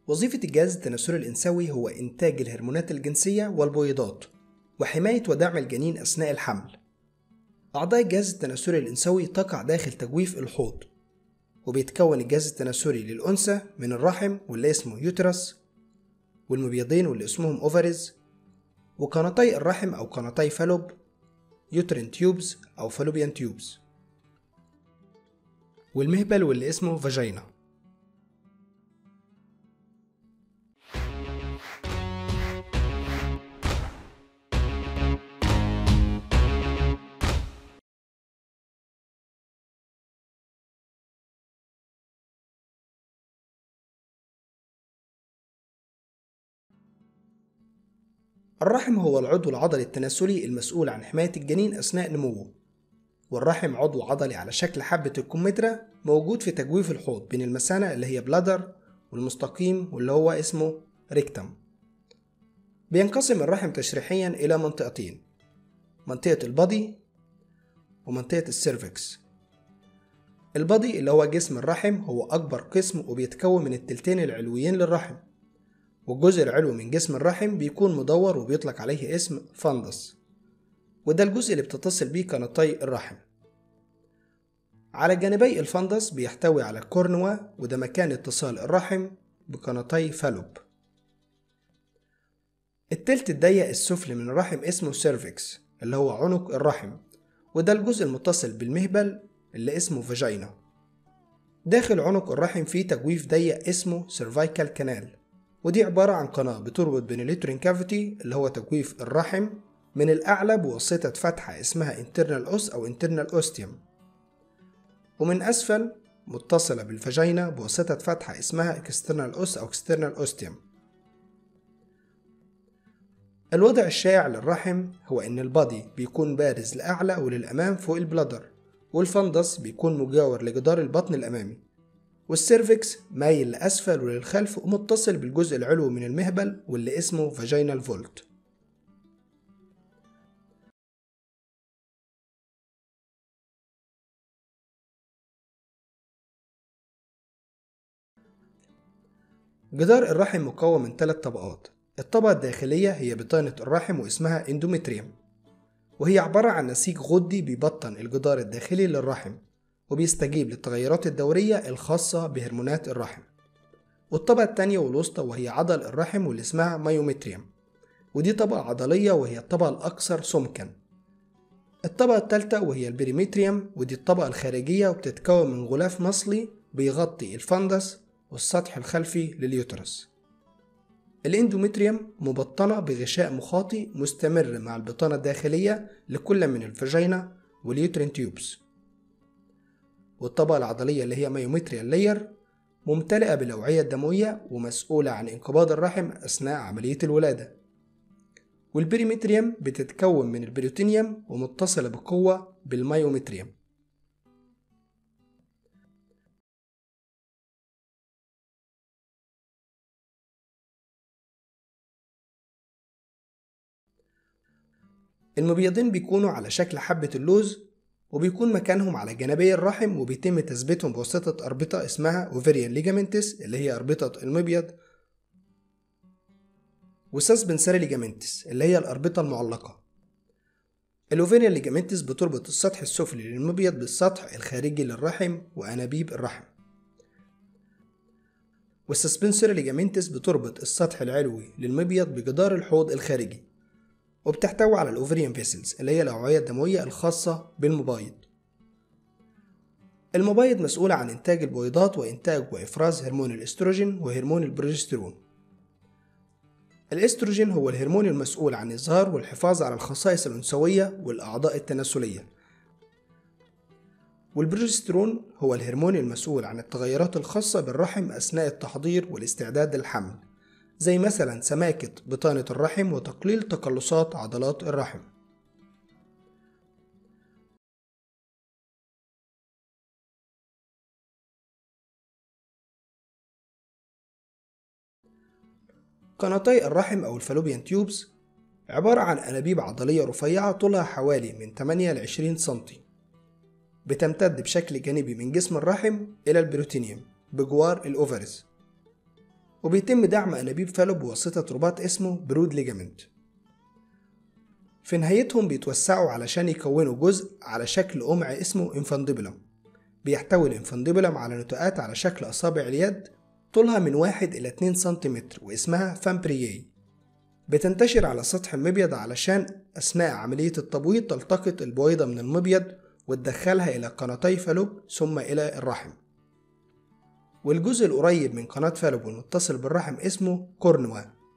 وظيفة الجهاز التناسلي الإنثوي هو إنتاج الهرمونات الجنسية والبويضات وحماية ودعم الجنين أثناء الحمل أعضاء الجهاز التناسلي الإنثوي تقع داخل تجويف الحوض وبيتكون الجهاز التناسلي للأنثى من الرحم واللي اسمه يوترس والمبيضين واللي اسمهم أوفريز وقناتي الرحم أو قناتي فالوب يوترين تيوبز أو فالوبيان تيوبز والمهبل واللي اسمه فاجينا الرحم هو العضو العضلي التناسلي المسؤول عن حماية الجنين أثناء نموه والرحم عضو عضلي على شكل حبة الكمثرى موجود في تجويف الحوض بين المثانة اللي هي بلادر والمستقيم واللي هو اسمه ريكتم بينقسم الرحم تشريحيا إلى منطقتين منطقة البادي ومنطقة السيرفكس البادي اللي هو جسم الرحم هو أكبر قسم وبيتكون من التلتين العلويين للرحم والجزء العلوي من جسم الرحم بيكون مدور وبيطلق عليه اسم فندس وده الجزء اللي بتتصل بيه قناتي الرحم على جانبي الفندس بيحتوي على الكورنوا وده مكان اتصال الرحم بقناتي فالوب التلت الضيق السفلي من الرحم اسمه سيرفكس اللي هو عنق الرحم وده الجزء المتصل بالمهبل اللي اسمه فاجينا داخل عنق الرحم فيه تجويف ضيق اسمه سيرفايكال كانال ودي عبارة عن قناة بتربط بين اليوترين كافيتي اللي هو تجويف الرحم من الأعلى بواسطة فتحة اسمها internal os أو internal ostium ومن أسفل متصلة بالفاجينا بواسطة فتحة اسمها external os أو external ostium الوضع الشائع للرحم هو إن البادي بيكون بارز لأعلى وللأمام فوق البلادر والفندس بيكون مجاور لجدار البطن الأمامي والسيرفكس مايل لأسفل وللخلف ومتصل بالجزء العلوي من المهبل واللي اسمه فاجينال فولت جدار الرحم مكون من ثلاث طبقات الطبقة الداخلية هي بطانة الرحم واسمها اندومتريوم وهي عبارة عن نسيج غدي بيبطن الجدار الداخلي للرحم وبيستجيب للتغيرات الدورية الخاصة بهرمونات الرحم والطبقة التانية والوسطى وهي عضل الرحم واللي اسمها مايومتريوم ودي طبقة عضلية وهي الطبقة الأكثر سمكا الطبقة التالتة وهي البريمتريوم ودي الطبقة الخارجية وبتتكون من غلاف مصلي بيغطي الفندس والسطح الخلفي لليوترس الاندومتريوم مبطنة بغشاء مخاطي مستمر مع البطانة الداخلية لكل من الفاجينا واليوترين تيوبس والطبقة العضلية اللي هي مايومتريال لاير ممتلئة بالأوعية الدموية ومسؤولة عن انقباض الرحم أثناء عملية الولادة والبريمتريوم بتتكون من البريوتينيوم ومتصلة بقوة بالمايومتريوم المبيضين بيكونوا على شكل حبة اللوز وبيكون مكانهم على جانبي الرحم وبيتم تثبيتهم بواسطة أربطة اسمها اوفيريان ليجامنتس اللي هي أربطة المبيض وساسبنساري ليجامنتس اللي هي الأربطة المعلقة الأوفيريان ليجامنتس بتربط السطح السفلي للمبيض بالسطح الخارجي للرحم وأنابيب الرحم والسسبنسوري ليجامنتس بتربط السطح العلوي للمبيض بجدار الحوض الخارجي وبتحتوي على الأوفريان فيسلز اللي هي الأوعية الدموية الخاصة بالمبايض المبايض مسؤول عن إنتاج البويضات وإنتاج وإفراز هرمون الإستروجين وهرمون البروجسترون الإستروجين هو الهرمون المسؤول عن إظهار والحفاظ على الخصائص الأنثوية والأعضاء التناسلية والبروجسترون هو الهرمون المسؤول عن التغيرات الخاصة بالرحم أثناء التحضير والاستعداد للحمل زي مثلا سماكة بطانة الرحم وتقليل تقلصات عضلات الرحم قناتي الرحم أو الفالوبيان تيوبز عبارة عن أنابيب عضلية رفيعة طولها حوالي من 8 ل 20 سنتي بتمتد بشكل جانبي من جسم الرحم إلى البروتينيوم بجوار الأوفرز وبيتم دعم أنابيب فالوب بواسطة رباط اسمه برود ليجامنت في نهايتهم بيتوسعوا علشان يكونوا جزء على شكل قمع اسمه انفانديبولم بيحتوي الانفانديبولم على نتوءات على شكل أصابع اليد طولها من واحد إلى 2 سنتيمتر واسمها فامبريي بتنتشر على سطح المبيض علشان أثناء عملية التبويض تلتقط البويضة من المبيض وتدخلها إلى قناتي فالوب ثم إلى الرحم والجزء القريب من قناة فالوب والمتصل بالرحم اسمه كورنوا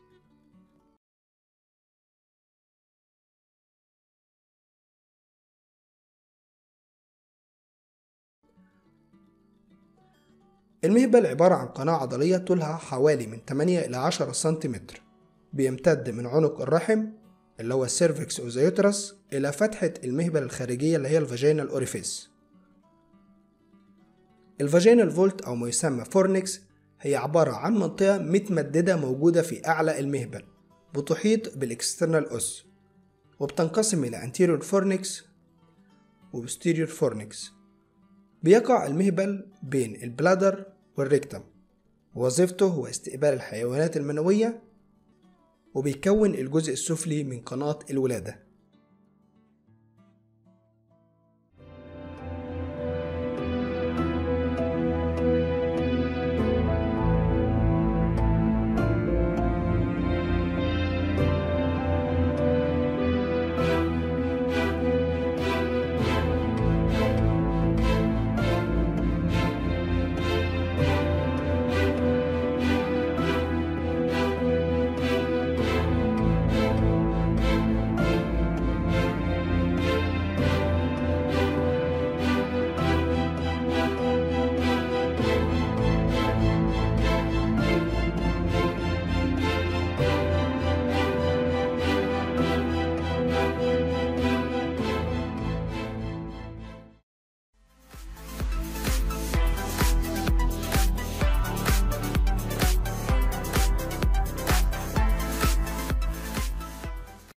المهبل عبارة عن قناة عضلية طولها حوالي من 8 إلى 10 سنتيمتر بيمتد من عنق الرحم اللي هو السيرفكس أو زيوترس إلى فتحة المهبل الخارجية اللي هي الفاجينال أوريفيس الفاجينال فولت أو ما يسمى فورنكس هي عبارة عن منطقة متمددة موجودة في أعلى المهبل بتحيط بالإكسترنال أوس وبتنقسم إلى anterior fornix و posterior fornix بيقع المهبل بين البلادر والريكتم وظيفته هو استقبال الحيوانات المنوية وبيكون الجزء السفلي من قناة الولادة